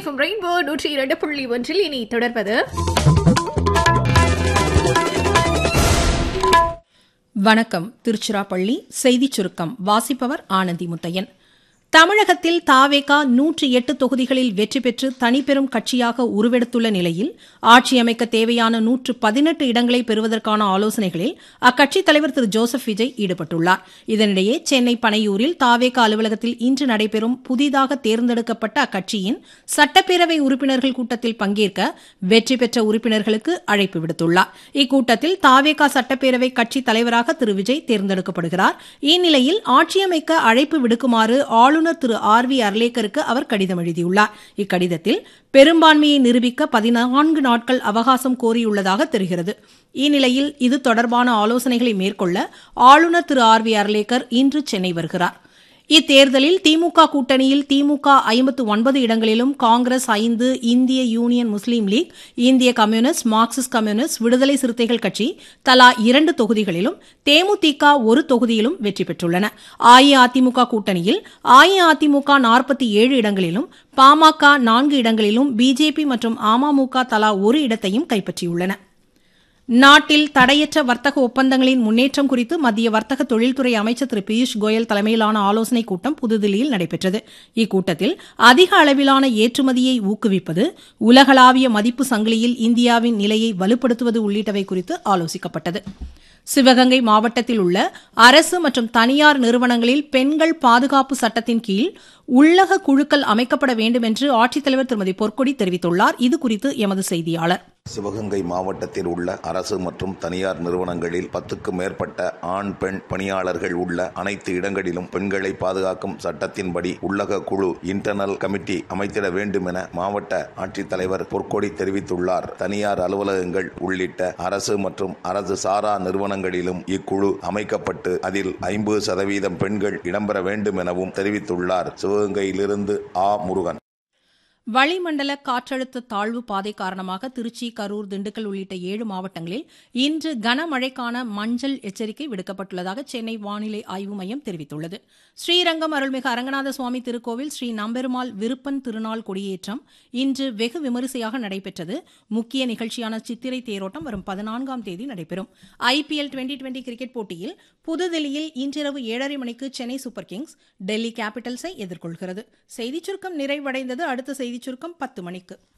FM rainbow நூற்றி இரண்டு புள்ளி ஒன்றில் இனி தொடர்வது வணக்கம் திருச்சிராப்பள்ளி செய்திச் சுருக்கம் வாசிப்பவர் ஆனந்தி முத்தையன் தமிழகத்தில் தாவேகா நூற்றி எட்டு தொகுதிகளில் வெற்றி பெற்று தனிப்பெரும் கட்சியாக உருவெடுத்துள்ள நிலையில் ஆட்சி அமைக்க தேவையான நூற்று பதினெட்டு இடங்களை பெறுவதற்கான ஆலோசனைகளில் அக்கட்சித் தலைவர் திரு ஜோசப் விஜய் ஈடுபட்டுள்ளார் இதனிடையே சென்னை பனையூரில் தாவேகா அலுவலகத்தில் இன்று நடைபெறும் புதிதாக தேர்ந்தெடுக்கப்பட்ட அக்கட்சியின் சட்டப்பேரவை உறுப்பினர்கள் கூட்டத்தில் பங்கேற்க வெற்றி பெற்ற உறுப்பினர்களுக்கு அழைப்பு விடுத்துள்ளார் இக்கூட்டத்தில் தாவேகா சட்டப்பேரவை கட்சித் தலைவராக திரு விஜய் தேர்ந்தெடுக்கப்படுகிறார் இந்நிலையில் ஆட்சியமைக்க அழைப்பு விடுக்குமாறு ஆளுநர் திரு ஆர் வி அர்லேக்கருக்கு அவர் கடிதம் எழுதியுள்ளார் இக்கடிதத்தில் பெரும்பான்மையை நிரூபிக்க பதினான்கு நாட்கள் அவகாசம் கோரியுள்ளதாக தெரிகிறது இந்நிலையில் இது தொடர்பான ஆலோசனைகளை மேற்கொள்ள ஆளுநர் திரு ஆர் வி அர்லேக்கர் இன்று சென்னை வருகிறார் இத்தேர்தலில் திமுக கூட்டணியில் திமுக ஐம்பத்து ஒன்பது இடங்களிலும் காங்கிரஸ் ஐந்து இந்திய யூனியன் முஸ்லீம் லீக் இந்திய கம்யூனிஸ்ட் மார்க்சிஸ்ட் கம்யூனிஸ்ட் விடுதலை சிறுத்தைகள் கட்சி தலா இரண்டு தொகுதிகளிலும் தேமுதிக ஒரு தொகுதியிலும் வெற்றி பெற்றுள்ளன அஇஅதிமுக கூட்டணியில் அஇஅதிமுக நாற்பத்தி ஏழு இடங்களிலும் பாமக நான்கு இடங்களிலும் பிஜேபி மற்றும் அமமுக தலா ஒரு இடத்தையும் கைப்பற்றியுள்ளன நாட்டில் தடையற்ற வர்த்தக ஒப்பந்தங்களின் முன்னேற்றம் குறித்து மத்திய வர்த்தக தொழில்துறை அமைச்சர் திரு பியூஷ் கோயல் தலைமையிலான ஆலோசனைக் கூட்டம் புதுதில்லியில் நடைபெற்றது இக்கூட்டத்தில் அதிக அளவிலான ஏற்றுமதியை ஊக்குவிப்பது உலகளாவிய மதிப்பு சங்கிலியில் இந்தியாவின் நிலையை வலுப்படுத்துவது உள்ளிட்டவை குறித்து ஆலோசிக்கப்பட்டது சிவகங்கை மாவட்டத்தில் உள்ள அரசு மற்றும் தனியார் நிறுவனங்களில் பெண்கள் பாதுகாப்பு சட்டத்தின் கீழ் உள்ளக குழுக்கள் அமைக்கப்பட வேண்டும் என்று ஆட்சித்தலைவர் திருமதி பொற்கொடி தெரிவித்துள்ளார் இதுகுறித்து எமது செய்தியாளர் சிவகங்கை மாவட்டத்தில் உள்ள அரசு மற்றும் தனியார் நிறுவனங்களில் பத்துக்கும் மேற்பட்ட ஆண் பெண் பணியாளர்கள் உள்ள அனைத்து இடங்களிலும் பெண்களை பாதுகாக்கும் சட்டத்தின்படி உள்ளக குழு இன்டர்னல் கமிட்டி அமைத்திட வேண்டும் என மாவட்ட ஆட்சித்தலைவர் பொற்கொடி தெரிவித்துள்ளார் தனியார் அலுவலகங்கள் உள்ளிட்ட அரசு மற்றும் அரசு சாரா நிறுவனங்களிலும் இக்குழு அமைக்கப்பட்டு அதில் ஐம்பது சதவீதம் பெண்கள் இடம்பெற வேண்டும் எனவும் தெரிவித்துள்ளார் சிவகங்கையிலிருந்து ஆ முருகன் வளிமண்டல காற்றழுத்த தாழ்வு பாதை காரணமாக திருச்சி கரூர் திண்டுக்கல் உள்ளிட்ட ஏழு மாவட்டங்களில் இன்று கனமழைக்கான மஞ்சள் எச்சரிக்கை விடுக்கப்பட்டுள்ளதாக சென்னை வானிலை ஆய்வு மையம் தெரிவித்துள்ளது ஸ்ரீரங்கம் அருள்மிகு அரங்கநாத சுவாமி திருக்கோவில் ஸ்ரீ நம்பெருமாள் விருப்பன் திருநாள் கொடியேற்றம் இன்று வெகு விமரிசையாக நடைபெற்றது முக்கிய நிகழ்ச்சியான சித்திரை தேரோட்டம் வரும் பதினான்காம் தேதி நடைபெறும் ஐபிஎல் டுவெண்டி டுவெண்டி கிரிக்கெட் போட்டியில் புதுதில்லியில் இன்றிரவு ஏழரை மணிக்கு சென்னை சூப்பர் கிங்ஸ் டெல்லி கேபிட்டல்ஸை எதிர்கொள்கிறது செய்திச் சுருக்கம் நிறைவடைந்தது அடுத்த செய்திச் சுருக்கம் பத்து மணிக்கு